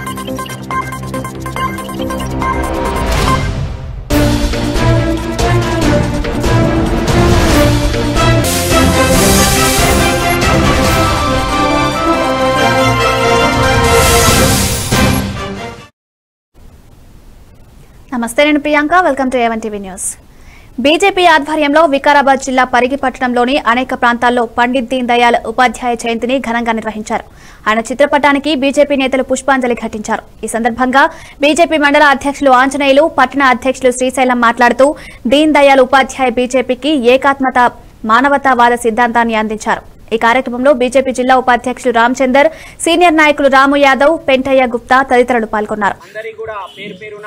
నమస్తే నేను Priyanka welcome to A one TV news BJP ఆధ్వర్యంలో వికారాబాద్ జిల్లా పరిగి పట్టణంలోని అనేక ప్రాంతాల్లో పండిత్ దీన్ దయాళ్ ఉపాధ్యాయ జయంతిని ఘనంగా నిర్వహించారు ఆయన చిత్రపటానికి బీజేపీ నేతలు పుష్పాంజలి ఘటించారు ఈ సందర్భంగా బీజేపీ మండల అధ్యక్షులు ఆంజనేయులు పట్టణ అధ్యక్షులు శ్రీశైలం మాట్లాడుతూ దీన్ దయాళ్ ఉపాధ్యాయ బీజేపీకి ఏకాత్మత మానవతావాద సిద్ధాంతాన్ని అందించారు ఈ కార్యక్రమంలో బీజేపీ జిల్లా ఉపాధ్యక్షులు రామచందర్ సీనియర్ నాయకులు రాము యాదవ్ పెంటయ్య గుప్తా తదితరులు పాల్గొన్నారు అందరికీ కూడా పేరు పేరున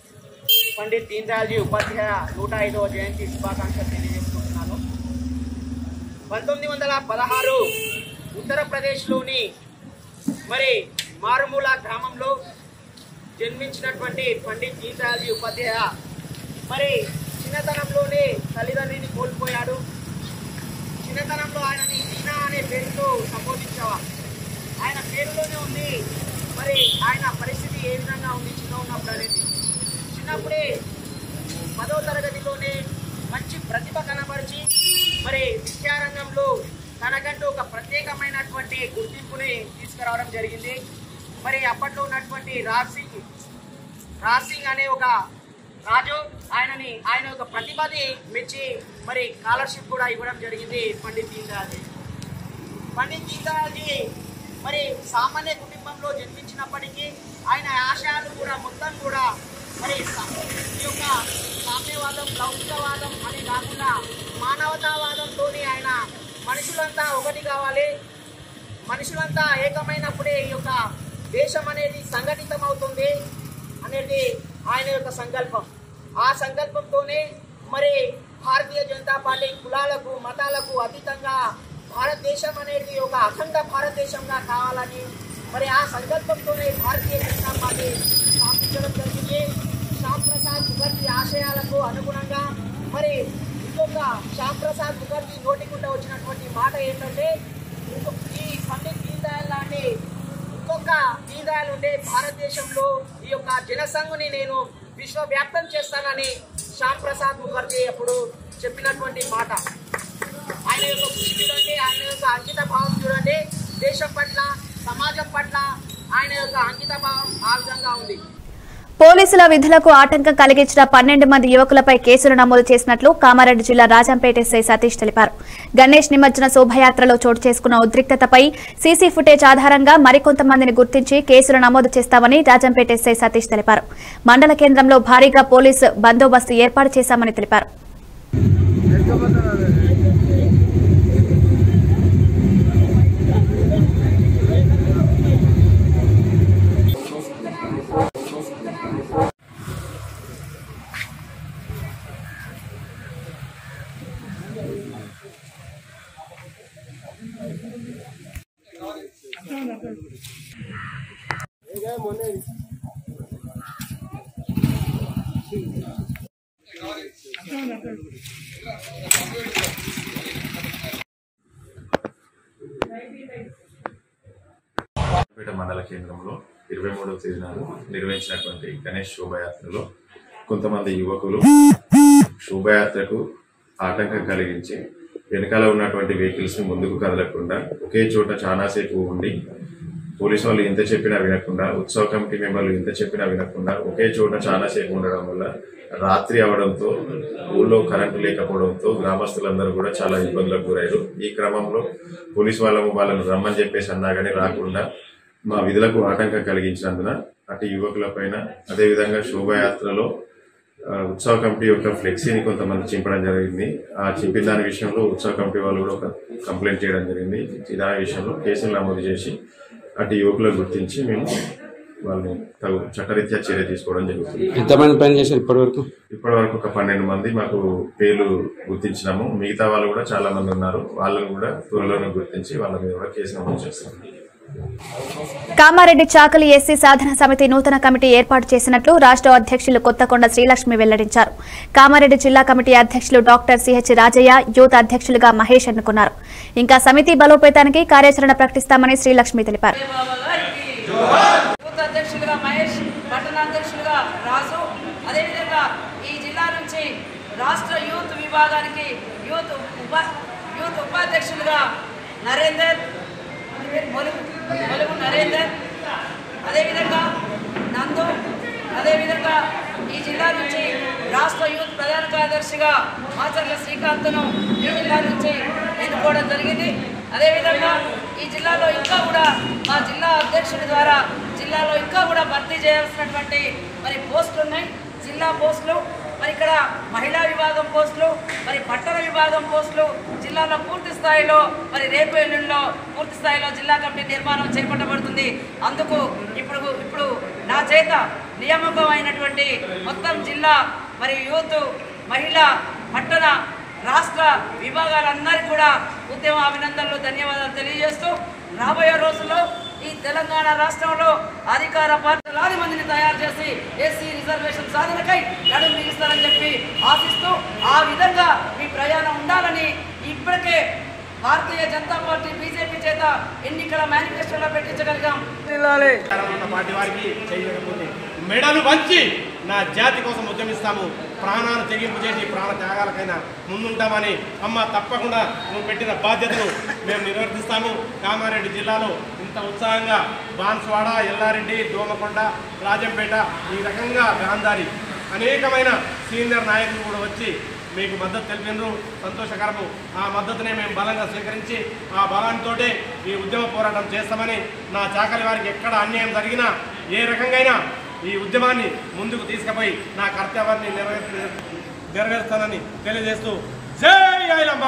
పండిత్ దీన్ దయాల్జీ ఉపాధ్యాయ నూట ఐదవ జయంతి శుభాకాంక్షలు తెలియజేసుకుంటున్నాను పంతొమ్మిది వందల పదహారు ఉత్తరప్రదేశ్లోని మరి మారుమూల గ్రామంలో జన్మించినటువంటి పండిత్ దీన్ దయాల్జీ ఉపాధ్యాయ మరి చిన్నతనంలోనే తల్లిదండ్రిని కోల్పోయాడు చిన్నతనంలో ఆయనని దీనా అనే పేరుతో సంబోధించేవారు ఆయన పేరులోనే ఉంది మరి ఆయన పరిస్థితి ఏ విధంగా ఉంది చిన్న ఉన్నప్పుడు అనేది చిన్నప్పుడే పదో తరగతిలోనే మంచి ప్రతిభ కనబరిచి మరి విద్యారంగంలో తనకంటూ ఒక ప్రత్యేకమైనటువంటి గుర్తింపుని తీసుకురావడం జరిగింది మరి అప్పట్లో ఉన్నటువంటి రాజ్ సింగ్ రాజ్ సింగ్ అనే ఒక రాజు ఆయనని ఆయన యొక్క ప్రతిభని మెచ్చి మరి స్కాలర్షిప్ కూడా ఇవ్వడం జరిగింది పండిత్ దీన్ దయాళ్ పండిత్ దీన్ దయాళ్ మరి సామాన్య కుటుంబంలో జన్మించినప్పటికీ ఆయన ఆశయాలు కూడా మొత్తం కూడా మరి సా- ఈ యొక్క సామ్యవాదం లౌకికవాదం అని కాకుండా మానవతావాదంతోనే ఆయన మనుషులంతా ఒకటి కావాలి మనుషులంతా ఏకమైనప్పుడే ఈ యొక్క దేశం అనేది సంఘటితం అవుతుంది అనేది ఆయన యొక్క సంకల్పం ఆ సంకల్పంతోనే మరి భారతీయ జనతా పార్టీ కులాలకు మతాలకు అతీతంగా భారతదేశం అనేది ఒక అఖండ భారతదేశంగా కావాలని మరి ఆ సంకల్పంతోనే భారతీయ జనతా పార్టీ స్థాపించడం జరిగింది శ్యామ్ ప్రసాద్ ముఖర్జీ ఆశయాలకు అనుగుణంగా మరి ఇంకొక శ్యామ్ ప్రసాద్ ముఖర్జీ నోటికుంట వచ్చినటువంటి మాట ఏంటంటే ఇంకొక- ఈ పండిత్ దీన్ దయాళ్ లాంటి ఇంకొక దీన్ దయాళ్ ఉండే భారతదేశంలో ఈ యొక్క జనసంఘుని నేను విశ్వవ్యాప్తం చేస్తానని శ్యామ్ ప్రసాద్ ముఖర్జీ అప్పుడు చెప్పినటువంటి మాట ఆయన యొక్క కృషి చూడండి ఆయన యొక్క అంకిత భావం చూడండి దేశం పట్ల సమాజం పట్ల ఆయన యొక్క అంకిత భావం ఆ విధంగా ఉంది పోలీసుల విధులకు ఆటంకం కలిగించిన పన్నెండు మంది యువకులపై కేసులు నమోదు చేసినట్లు కామారెడ్డి జిల్లా రాజంపేట ఎస్ఐ సతీష్ తెలిపారు గణేష్ నిమజ్జన శోభయాత్రలో చోటు చేసుకున్న ఉద్రిక్తతపై సీసీ ఫుటేజ్ ఆధారంగా మరికొంతమందిని గుర్తించి కేసులు నమోదు చేస్తామని రాజంపేట ఎస్ఐ సతీష్ తెలిపారు మండల కేంద్రంలో భారీగా పోలీసు బందోబస్తు ఏర్పాటు చేశామని తెలిపారు పేట మండల కేంద్రంలో ఇరవై మూడవ తేదీ నాడు నిర్వహించినటువంటి గణేష్ శోభయాత్రలో కొంతమంది యువకులు శోభయాత్రకు ఆటంకం కలిగించి వెనకాల ఉన్నటువంటి వెహికల్స్ ని ముందుకు కదలకుండా ఒకే చోట చాలాసేపు ఉండి పోలీసు వాళ్ళు ఎంత చెప్పినా వినకుండా ఉత్సవ కమిటీ మెంబర్లు ఎంత చెప్పినా వినకుండా ఒకే చోట చాలాసేపు ఉండడం వల్ల రాత్రి అవడంతో ఊళ్ళో కరెంటు లేకపోవడంతో గ్రామస్తులందరూ కూడా చాలా ఇబ్బందులకు గురయ్యారు ఈ క్రమంలో పోలీసు వాళ్ళము వాళ్ళని రమ్మని చెప్పేసి అన్నా కానీ రాకుండా మా విధులకు ఆటంకం కలిగించినందున అటు యువకులపైన అదేవిధంగా శోభయాత్రలో ఆ, ఉత్సవ కమిటీ యొక్క ఫ్లెక్సీని కొంతమంది చింపడం జరిగింది ఆ చింపిన దాని విషయంలో ఉత్సవ కమిటీ వాళ్ళు కూడా ఒక కంప్లైంట్ చేయడం జరిగింది ఈ దాని విషయంలో కేసులు నమోదు చేసి అటు యువకులను గుర్తించి మేము వాళ్ళని తగు చట్టరీత్యా చర్య తీసుకోవడం జరుగుతుంది ఎంతమంది పని చేశారు ఇప్పటి వరకు ఇప్పటి వరకు ఒక పన్నెండు మంది మాకు పేర్లు గుర్తించినాము మిగతా వాళ్ళు కూడా చాలా మంది ఉన్నారు వాళ్ళని కూడా త్వరలోనే గుర్తించి వాళ్ళ మీద కూడా కేసు నమోదు చేస్తాం కామారెడ్డి చాకలి ఎస్సీ సాధన సమితి నూతన కమిటీ ఏర్పాటు చేసినట్లు రాష్ట్ర అధ్యక్షులు కొత్తకొండ శ్రీలక్ష్మి వెల్లడించారు కామారెడ్డి జిల్లా కమిటీ అధ్యక్షులు డాక్టర్ సిహెచ్ రాజయ్య యూత్ అధ్యక్షులుగా మహేష్ ఎన్నుకున్నారు ఇంకా సమితి బలోపేతానికి కార్యాచరణ ప్రకటిస్తామని శ్రీలక్ష్మి తెలిపారు యూత్ అధ్యక్షులుగా అధ్యక్షులుగా రాజు అదేవిధంగా ఈ జిల్లా నుంచి రాష్ట్ర యూత్ విభాగానికి యూత్ ఉప యూత్ ఉపాధ్యక్షులుగా నరేందర్ మొలుగు మొలుగు నరేందర్ అదేవిధంగా నందు అదేవిధంగా ఈ జిల్లా నుంచి రాష్ట్ర యూత్ ప్రధాన కార్యదర్శిగా మాచర్ల శ్రీకాంత్ను ఈ జిల్లా నుంచి ఎన్నుకోవడం జరిగింది అదేవిధంగా ఈ జిల్లాలో ఇంకా కూడా మా జిల్లా అధ్యక్షుడి ద్వారా జిల్లాలో ఇంకా కూడా భర్తీ చేయాల్సినటువంటి మరి పోస్టులు ఉన్నాయి జిల్లా పోస్టులు మరి ఇక్కడ మహిళా విభాగం పోస్టులు మరి పట్టణ విభాగం పోస్టులు జిల్లాలో పూర్తి స్థాయిలో మరి రేపు ఎల్లుండిలో పూర్తి స్థాయిలో జిల్లా కమిటీ నిర్మాణం చేపట్టబడుతుంది అందుకు ఇప్పుడు ఇప్పుడు నా చేత నియామకమైనటువంటి మొత్తం జిల్లా మరి యూత్ మహిళా పట్టణ రాష్ట్ర విభాగాలందరికీ కూడా ఉద్యమ అభినందనలు ధన్యవాదాలు తెలియజేస్తూ రాబోయే రోజుల్లో ఈ తెలంగాణ రాష్ట్రంలో అధికార పార్టీలాది మందిని తయారు చేసి ఎస్సీ రిజర్వేషన్ సాధనకై నడుము బిగిస్తారని చెప్పి ఆశిస్తూ ఆ విధంగా మీ ప్రయాణం ఉండాలని ఇప్పటికే భారతీయ జనతా పార్టీ బీజేపీ చేత ఎన్నికల మేనిఫెస్టోలో పెట్టించగలిగాం ఉన్న పార్టీ వారికి చేయకపోతే మెడలు వంచి నా జాతి కోసం ఉద్యమిస్తాము ప్రాణాలు తెగింపు చేసి ప్రాణ త్యాగాలకైనా ముందుంటామని అమ్మ తప్పకుండా నువ్వు పెట్టిన బాధ్యతను మేము నిర్వర్తిస్తాము కామారెడ్డి జిల్లాలో ఇంత ఉత్సాహంగా బాన్స్వాడ ఎల్లారెడ్డి దోమకొండ రాజంపేట ఈ రకంగా గాంధారి అనేకమైన సీనియర్ నాయకులు కూడా వచ్చి మీకు మద్దతు తెలిపినారు సంతోషకరము ఆ మద్దతునే మేము బలంగా స్వీకరించి ఆ బలంతో ఈ ఉద్యమ పోరాటం చేస్తామని నా చాకలి వారికి ఎక్కడ అన్యాయం జరిగినా ఏ రకంగా ఈ ఉద్యమాన్ని ముందుకు తీసుకుపోయి నా కర్తవ్యాన్ని నెరవేర్చ నెరవేరుస్తానని తెలియజేస్తూ జై ఐలమ్మ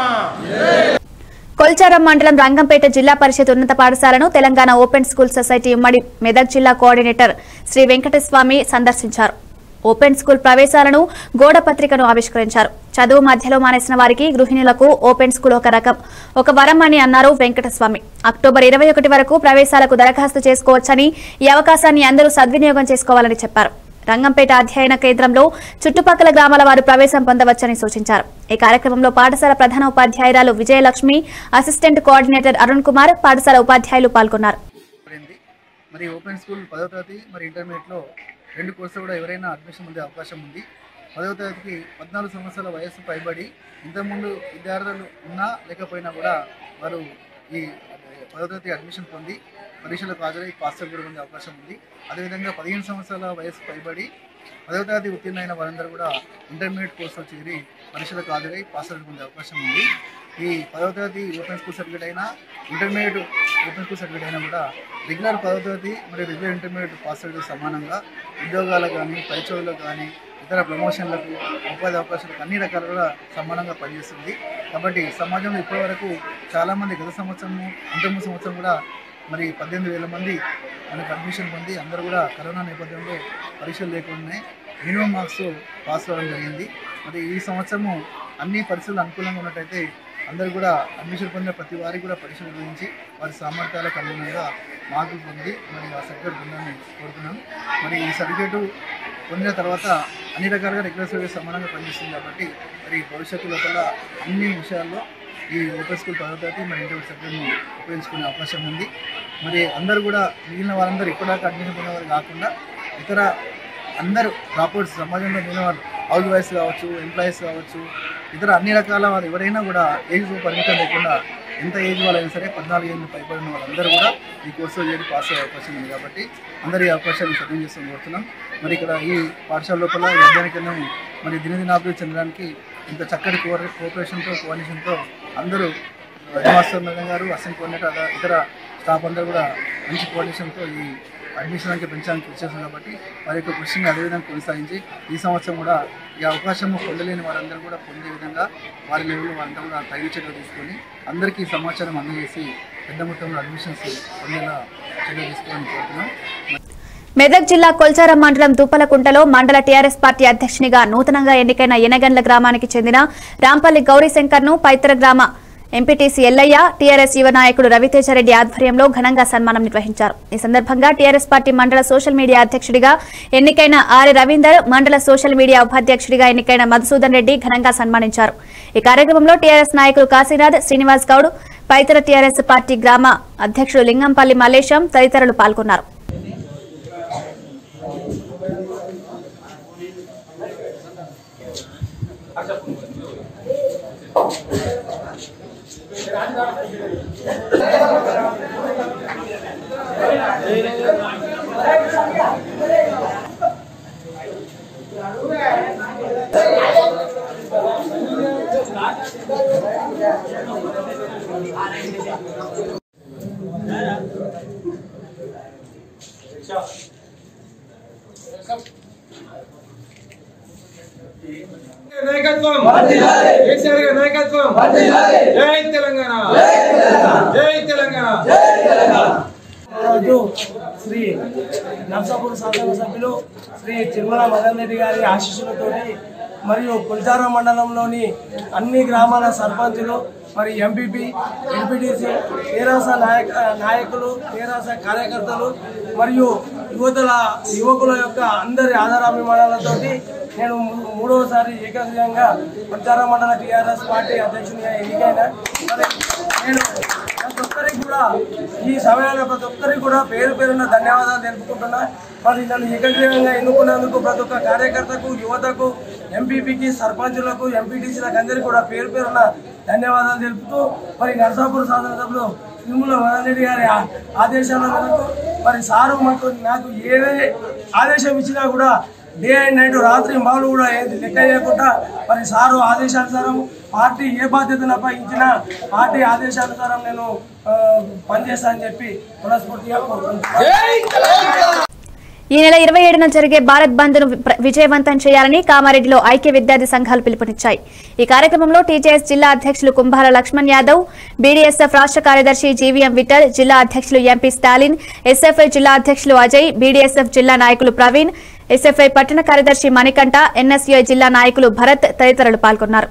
కొల్చారం మండలం రంగంపేట జిల్లా పరిషత్ ఉన్నత పాఠశాలను తెలంగాణ ఓపెన్ స్కూల్ సొసైటీ ఉమ్మడి మెదక్ జిల్లా కోఆర్డినేటర్ శ్రీ వెంకటస్వామి సందర్శించారు ఓపెన్ స్కూల్ ప్రవేశాలను గోడ పత్రికను ఆవిష్కరించారు చదువు మధ్యలో మానేసిన వారికి గృహిణులకు ఓపెన్ స్కూల్ ఒక రకం ఒక వరం అని అన్నారు వెంకటస్వామి అక్టోబర్ ఇరవై ఒకటి వరకు ప్రవేశాలకు దరఖాస్తు చేసుకోవచ్చని ఈ అవకాశాన్ని అందరూ సద్వినియోగం చేసుకోవాలని చెప్పారు రంగంపేట అధ్యయన కేంద్రంలో చుట్టుపక్కల గ్రామాల వారు ప్రవేశం పొందవచ్చని సూచించారు ఈ కార్యక్రమంలో పాఠశాల ప్రధాన ఉపాధ్యాయురాలు విజయలక్ష్మి అసిస్టెంట్ కోఆర్డినేటర్ అరుణ్ కుమార్ పాఠశాల ఉపాధ్యాయులు పాల్గొన్నారు పడింది మరి ఓపెన్ స్కూల్ పదవ తరగతి మరి ఇంటర్మీడియట్లో రెండు కోర్సులు కూడా ఎవరైనా అడ్మిషన్ పొందే అవకాశం ఉంది పదవ తరగతికి పద్నాలుగు సంవత్సరాల వయస్సు పైబడి ఇంతకుముందు విద్యార్థులు ఉన్నా లేకపోయినా కూడా వారు ఈ పదవ తరగతి అడ్మిషన్ పొంది పరీక్షలకు హాజరై పాస్ కూడా పొందే అవకాశం ఉంది అదేవిధంగా పదిహేను సంవత్సరాల వయస్సు పైబడి పదవ తరగతి ఉత్తీర్ణమైన వారందరూ కూడా ఇంటర్మీడియట్ కోర్సులో చేరి పరీక్షలకు హాజరై పాస్ పొందే అవకాశం ఉంది ఈ పదవ తరగతి ఓపెన్ స్కూల్ సర్టిఫికేట్ అయినా ఇంటర్మీడియట్ ఓపెన్ స్కూల్ సర్టిఫికేట్ అయినా కూడా రెగ్యులర్ పదవ తరగతి మరియు రెగ్యులర్ ఇంటర్మీడియట్ పాస్ సర్టిఫికేట్ సమానంగా ఉద్యోగాలకు కానీ పై చదువులకు కానీ ఇతర ప్రమోషన్లకు ఉపాధి అవకాశాలకు అన్ని రకాలుగా సమానంగా పనిచేస్తుంది కాబట్టి సమాజంలో ఇప్పటివరకు చాలామంది గత సంవత్సరము అంతకుముందు సంవత్సరం కూడా మరి పద్దెనిమిది వేల మంది మనకు అడ్మిషన్ పొంది అందరూ కూడా కరోనా నేపథ్యంలో పరీక్షలు లేకుండానే మినిమం మార్క్స్ పాస్ అవ్వడం జరిగింది మరి ఈ సంవత్సరము అన్ని పరిస్థితులు అనుకూలంగా ఉన్నట్టయితే అందరూ కూడా అడ్మిషన్ పొందిన ప్రతి వారికి కూడా పరీక్షలు గురించి వారి సామర్థ్యాలకు అనుగుణంగా మార్కులు పొంది మరి ఆ సర్టిఫికేట్ పొందాలని కోరుతున్నాను మరి ఈ సర్టిఫికేట్ పొందిన తర్వాత అన్ని రకాలుగా రెగ్యులర్ సర్వీస్ సమానంగా పనిచేస్తుంది కాబట్టి మరి భవిష్యత్తు లోపల అన్ని విషయాల్లో ఈ ఓపెన్ స్కూల్ పదవ తరగతి మరి ఇంటర్మీడియట్ సర్టిఫికేట్ను ఉపయోగించుకునే అవకాశం ఉంది మరి అందరూ కూడా మిగిలిన వారందరూ ఇప్పటిదాకా అడ్మిషన్ పొందేవారు కాకుండా ఇతర అందరూ డ్రాప్అవుట్స్ సమాజంలో మిగిలిన వాళ్ళు హౌస్ వైఫ్స్ కావచ్చు ఎంప్లాయీస్ కావచ్చు ఇతర అన్ని రకాల వారు ఎవరైనా కూడా ఏజ్ పరిమితం లేకుండా ఎంత ఏజ్ వాళ్ళైనా సరే పద్నాలుగు ఏళ్ళు పైబడిన వాళ్ళందరూ కూడా ఈ కోర్సులో చేరి పాస్ అయ్యే అవకాశం ఉంది కాబట్టి అందరి ఈ అవకాశాన్ని సద్వినియోగం చేసుకొని కోరుతున్నాం మరి ఇక్కడ ఈ పాఠశాల లోపల ఈ అధ్యయన కేంద్రం మరి దినదినాభివృద్ధి చెందడానికి ఇంత చక్కటి కోఆర్ కోఆపరేషన్తో కోఆర్డినేషన్తో అందరూ హెడ్మాస్టర్ మేడం గారు అసిస్టెంట్ కోఆర్డినేటర్ అలా ఇతర స్టాఫ్ అందరూ కూడా మంచి కోఆర్డినేషన్తో ఈ అడ్మిషన్ అంకె పెంచడానికి కృషి చేస్తాం కాబట్టి వారి యొక్క కృషిని అదేవిధంగా కొనసాగించి ఈ సంవత్సరం కూడా ఈ అవకాశం పొందలేని వారందరూ కూడా పొందే విధంగా వారి లెవెల్లో వారంతా కూడా తగిన చర్యలు తీసుకొని అందరికీ ఈ సమాచారం అందజేసి పెద్ద మొత్తంలో అడ్మిషన్స్ పొందేలా చర్యలు తీసుకోవాలని కోరుతున్నాం మెదక్ జిల్లా కొల్చారం మండలం దుప్పలకుంటలో మండల టీఆర్ఎస్ పార్టీ అధ్యక్షునిగా నూతనంగా ఎన్నికైన ఎనగండ్ల గ్రామానికి చెందిన రాంపల్లి గౌరీశంకర్ ను పైతర గ్రామ ఎంపీటీసీ ఎల్లయ్య టీఆర్ఎస్ యువ నాయకుడు రవితేజరెడ్డి ఆధ్వర్యంలో ఘనంగా సన్మానం నిర్వహించారు ఈ సందర్భంగా టీఆర్ఎస్ పార్టీ మండల సోషల్ మీడియా అధ్యక్షుడిగా ఎన్నికైన ఆర్య రవీందర్ మండల సోషల్ మీడియా ఉపాధ్యక్షుడిగా ఎన్నికైన మధుసూదన్ రెడ్డి ఘనంగా సన్మానించారు ఈ కార్యక్రమంలో టీఆర్ఎస్ నాయకులు కాశీనాథ్ శ్రీనివాస్ గౌడ్ పైతర టీఆర్ఎస్ పార్టీ గ్రామ అధ్యక్షుడు లింగంపల్లి మల్లేశం తదితరులు పాల్గొన్నారు నాయకత్వం కేసీఆర్ గారి నాయకత్వం జై తెలంగాణ జై తెలంగాణ రోజు శ్రీ నర్సాపూర్ శాసనసభ్యులు శ్రీ తిరుమల మదన్ రెడ్డి గారి ఆశీస్సులతోటి మరియు కుల్చార మండలంలోని అన్ని గ్రామాల సర్పంచులు మరి ఎంపీపీ ఎంపీటీసీ తెరాస నాయక నాయకులు తెరాస కార్యకర్తలు మరియు యువతుల యువకుల యొక్క అందరి ఆధారాభిమానాలతోటి నేను మూ- మూడవసారి ఏకగ్రీవంగా ప్రచార మండల టీఆర్ఎస్ పార్టీ అధ్యక్షునిగా ఎన్నికైన మరి నేను ప్రతి ఒక్కరికి కూడా ఈ సమయంలో ప్రతి ఒక్కరికి కూడా పేరు పేరున ధన్యవాదాలు తెలుపుకుంటున్నా మరి నన్ను ఏకగ్రీవంగా ఎన్నుకున్నందుకు ప్రతి ఒక్క కార్యకర్తకు యువతకు ఎంపీపీకి సర్పంచులకు ఎంపీటీసీలకు అందరికీ కూడా పేరు పేరున ధన్యవాదాలు తెలుపుతూ మరి నరసాపూర్ శాసనసభలో తిరుమల వరారెడ్డి గారి ఆ- ఆదేశాల మేరకు మరి సారు మాకు నాకు ఏదే ఆదేశం ఇచ్చినా కూడా డే అండ్ నైట్ రాత్రి మాలు కూడా ఏది లెక్క చేయకుండా మరి సారు ఆదేశానుసారం పార్టీ ఏ బాధ్యతను అప్పగించినా పార్టీ ఆదేశానుసారం నేను ఆ, పనిచేస్తా అని చెప్పి మనస్ఫూర్తిగా కోరుకుంటున్నాను ఈ నెల ఇరవై ఏడున జరిగే భారత్ బంద్ ను ప్ర- విజయవంతం చేయాలని కామారెడ్డిలో ఐక్య విద్యార్థి సంఘాలు పిలుపునిచ్చాయి ఈ కార్యక్రమంలో టీజేఎస్ జిల్లా అధ్యక్షులు కుంభాల లక్ష్మణ్ యాదవ్ బీడీఎస్ఎఫ్ రాష్ట్ర కార్యదర్శి జీవీఎం విఠల్ జిల్లా అధ్యక్షులు ఎంపీ స్టాలిన్ ఎస్ఎఫ్ఐ జిల్లా అధ్యక్షులు అజయ్ బీడీఎస్ఎఫ్ జిల్లా నాయకులు ప్రవీణ్ ఎస్ఎఫ్ఐ పట్టణ కార్యదర్శి మణికంఠ ఎన్ఎస్యుఐ జిల్లా నాయకులు భరత్ తదితరులు పాల్గొన్నారు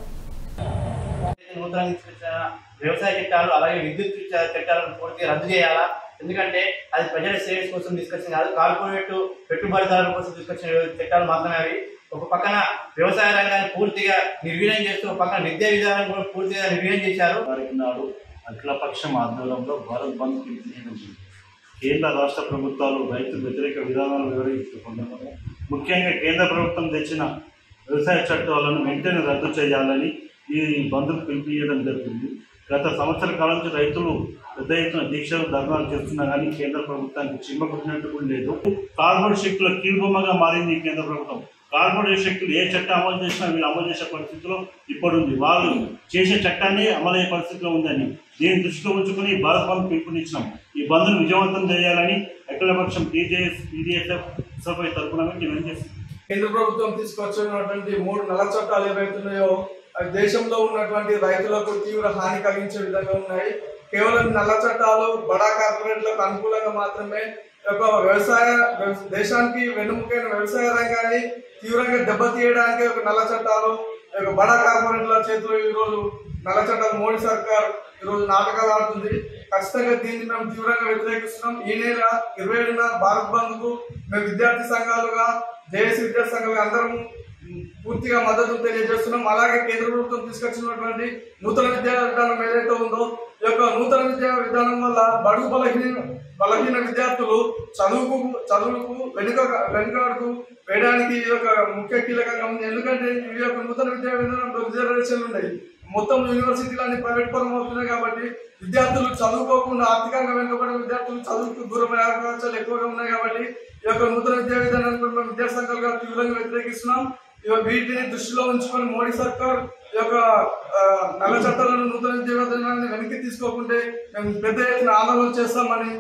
నూతనంగా తీసుకొచ్చిన వ్యవసాయ చట్టాలు అలాగే విద్యుత్ చ- చట్టాలను పూర్తిగా రద్దు చేయాలా ఎందుకంటే అది ప్రజల సేవింగ్స్ కోసం తీసుకొచ్చింది కాదు కార్పొరేట్ పెట్టుబడిదారుల కోసం తీసుకొచ్చిన చట్టాలు మాత్రమే అవి ఒక పక్కన వ్యవసాయ రంగాన్ని పూర్తిగా నిర్వీర్యం చేస్తూ ఒక పక్కన విద్యా విధానం కూడా పూర్తిగా నిర్వీర్యం చేశారు తారీఖు నాడు అఖిలపక్షం ఆధ్వర్యంలో భారత్ బంద్ పిలుపునిచ్చింది కేంద్ర రాష్ట్ర ప్రభుత్వాలు రైతు వ్యతిరేక విధానాలు వివరించుకుంటున్నారు ముఖ్యంగా కేంద్ర ప్రభుత్వం తెచ్చిన వ్యవసాయ చట్టాలను వెంటనే రద్దు చేయాలని ఈ బంద్కు పిలిపియడం జరిగింది గత సంవత్సర కాలం నుంచి రైతులు పెద్ద ఎత్తున దీక్షలు ధర్నాలు చేస్తున్నా కానీ కేంద్ర ప్రభుత్వానికి చిమ్మకుట్టినట్టు కూడా లేదు కార్బన్ శక్తుల కీలుబొమ్మగా మారింది ఈ కేంద్ర ప్రభుత్వం కార్పొరేట్ శక్తులు ఏ చట్టం అమలు చేసినా వీళ్ళు అమలు చేసే పరిస్థితిలో ఇప్పుడు ఉంది వాళ్ళు చేసే చట్టాన్ని అమలయ్యే పరిస్థితిలో ఉందని దీన్ని దృష్టిలో ఉంచుకుని భారత్ బంద్ పిలుపునిచ్చినాం ఈ బంద్ను విజయవంతం చేయాలని అఖిలపక్షం టీజేఎస్ పీడీఎస్ఎఫ్ సభ్య తరఫున డిమాండ్ చేస్తుంది కేంద్ర ప్రభుత్వం తీసుకొచ్చినటువంటి మూడు నల్ల చట్టాలు ఏవైతున్నాయో అవి దేశంలో ఉన్నటువంటి రైతులకు తీవ్ర హాని కలిగించే విధంగా ఉన్నాయి కేవలం నల్ల చట్టాలు బడా కార్పొరేట్లకు అనుకూలంగా మాత్రమే ఒక వ్యవసాయ వ్యవస- దేశానికి వెన్నుముకైన వ్యవసాయ రంగాన్ని తీవ్రంగా దెబ్బతీయడానికి ఒక నల్ల చట్టాలు ఒక బడా కార్పొరేట్ల చేతిలో ఈరోజు నల్ల చట్టాలు మోడీ సర్కార్ ఈరోజు నాటకాలు ఆడుతుంది ఖచ్చితంగా దీన్ని మేము తీవ్రంగా వ్యతిరేకిస్తున్నాం ఈ నెల ఇరవై ఏడున భారత్ బంద్ కు మేము విద్యార్థి సంఘాలుగా జేఏసీ విద్యార్థి సంఘాలుగా అందరం పూర్తిగా మద్దతు తెలియజేస్తున్నాం అలాగే కేంద్ర ప్రభుత్వం తీసుకొచ్చినటువంటి నూతన విద్యా విధానం ఏదైతే ఉందో ఈ యొక్క నూతన విద్యా విధానం వల్ల బడుగు బలహీన బలహీన విద్యార్థులు చదువుకు చదువుకు వెనుక వెనుకాడుకు వేయడానికి ఈ యొక్క ముఖ్య కీలకంగా ఉంది ఎందుకంటే ఈ యొక్క నూతన విద్యా విధానంలో రిజర్వేషన్లు ఉన్నాయి మొత్తం యూనివర్సిటీలు అన్ని ప్రైవేట్ పరం అవుతున్నాయి కాబట్టి విద్యార్థులు చదువుకోకుండా ఆర్థికంగా వెనుకబడిన విద్యార్థులు చదువుకు దూరమయ్యే అవకాశాలు ఎక్కువగా ఉన్నాయి కాబట్టి ఈ యొక్క నూతన విద్యా విధానాన్ని కూడా మేము విద్యా సంఘాలుగా తీవ్రంగా వ్యతిరేకిస్తున్నాం ఈ యొక్క వీటిని దృష్టిలో ఉంచుకొని మోడీ సర్కార్ ఈ యొక్క ఆ, నల్ల చట్టాలను నూతన విద్యా విధానాన్ని వెనక్కి తీసుకోకుంటే మేము పెద్ద ఎత్తున ఆందోళన చేస్తామని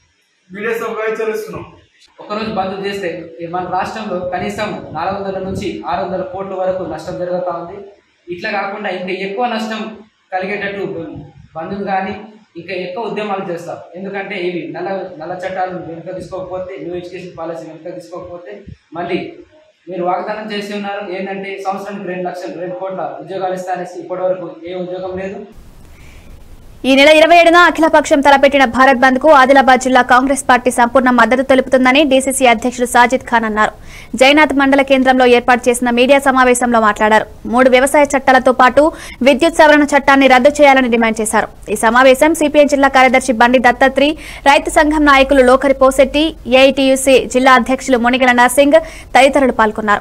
బీడీఎస్ హెచ్చరిస్తున్నాం ఒకరోజు బంద్ చేస్తే ఈ మన రాష్ట్రంలో కనీసం నాలుగు వందల నుంచి ఆరు వందల కోట్ల వరకు నష్టం జరుగుతూ ఉంది ఇట్లా కాకుండా ఇంకా ఎక్కువ నష్టం కలిగేటట్టు బంధువులు కానీ ఇంకా ఎక్కువ ఉద్యమాలు చేస్తాం ఎందుకంటే ఇవి నల్ల నల్ల చట్టాలను వెనుక తీసుకోకపోతే న్యూ ఎడ్యుకేషన్ పాలసీ వెనుక తీసుకోకపోతే మళ్ళీ మీరు వాగ్దానం చేసి ఉన్నారు ఏంటంటే సంవత్సరానికి రెండు లక్షలు రెండు కోట్ల ఉద్యోగాలు ఇస్తానేసి ఇప్పటివరకు ఏ ఉద్యోగం లేదు ఈ నెల ఇరవై ఏడున అఖిలపక్షం తలపెట్టిన భారత్ బంద్ కు ఆదిలాబాద్ జిల్లా కాంగ్రెస్ పార్టీ సంపూర్ణ మద్దతు తెలుపుతుందని డీసీసీ అధ్యక్షుడు సాజిద్ ఖాన్ అన్నారు జైనాథ్ మండల కేంద్రంలో ఏర్పాటు చేసిన మీడియా సమావేశంలో మాట్లాడారు మూడు వ్యవసాయ చట్టాలతో పాటు విద్యుత్ సవరణ చట్టాన్ని రద్దు చేయాలని డిమాండ్ చేశారు ఈ సమావేశం సిపిఎం జిల్లా కార్యదర్శి బండి దత్తాత్రి రైతు సంఘం నాయకులు లోకరి పోసెట్టి ఏఐటీయూసీ జిల్లా అధ్యక్షులు మునిగల నర్సింగ్ తదితరులు పాల్గొన్నారు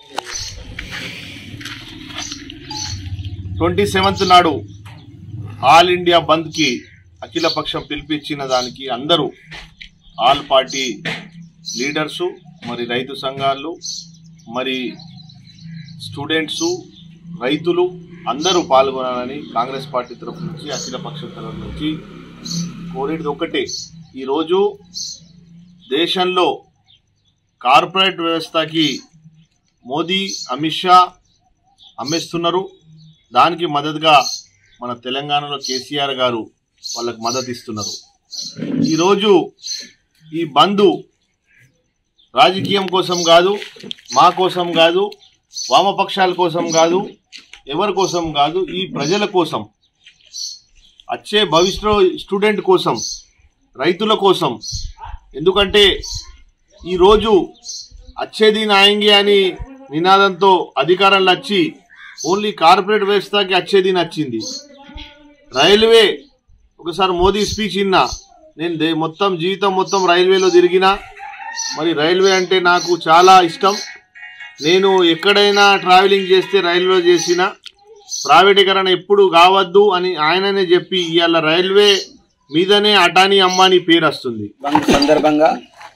ట్వంటీ సెవెంత్ నాడు ఆల్ ఇండియా బంద్ కి అఖిల పక్షం పిలిపించిన దానికి అందరూ ఆల్ పార్టీ లీడర్సు మరి రైతు సంఘాలు మరి స్టూడెంట్స్ రైతులు అందరూ పాల్గొనాలని కాంగ్రెస్ పార్టీ తరఫు నుంచి అఖిల పక్షం తరఫు నుంచి కోరేది ఒకటే ఈరోజు దేశంలో కార్పొరేట్ వ్యవస్థకి మోదీ అమిత్ షా అమ్మేస్తున్నారు దానికి మద్దతుగా మన తెలంగాణలో కేసీఆర్ గారు వాళ్ళకు మద్దతు ఇస్తున్నారు ఈరోజు ఈ బంధు రాజకీయం కోసం కాదు మా కోసం కాదు వామపక్షాల కోసం కాదు ఎవరి కోసం కాదు ఈ ప్రజల కోసం వచ్చే భవిష్యత్తులో స్టూడెంట్ కోసం రైతుల కోసం ఎందుకంటే ఈరోజు అచ్చేది నాయంగి అని నినాదంతో అధికారంలో వచ్చి ఓన్లీ కార్పొరేట్ వ్యవస్థకి అచ్చేది నచ్చింది రైల్వే ఒకసారి మోదీ స్పీచ్ విన్నా నేను దే- మొత్తం జీవితం మొత్తం రైల్వేలో తిరిగినా మరి రైల్వే అంటే నాకు చాలా ఇష్టం నేను ఎక్కడైనా ట్రావెలింగ్ చేస్తే రైల్వే చేసిన ప్రైవేటీకరణ ఎప్పుడు కావద్దు అని ఆయననే చెప్పి ఇవాళ రైల్వే మీదనే అటానీ అంబానీ పేరు వస్తుంది బంద్ సందర్భంగా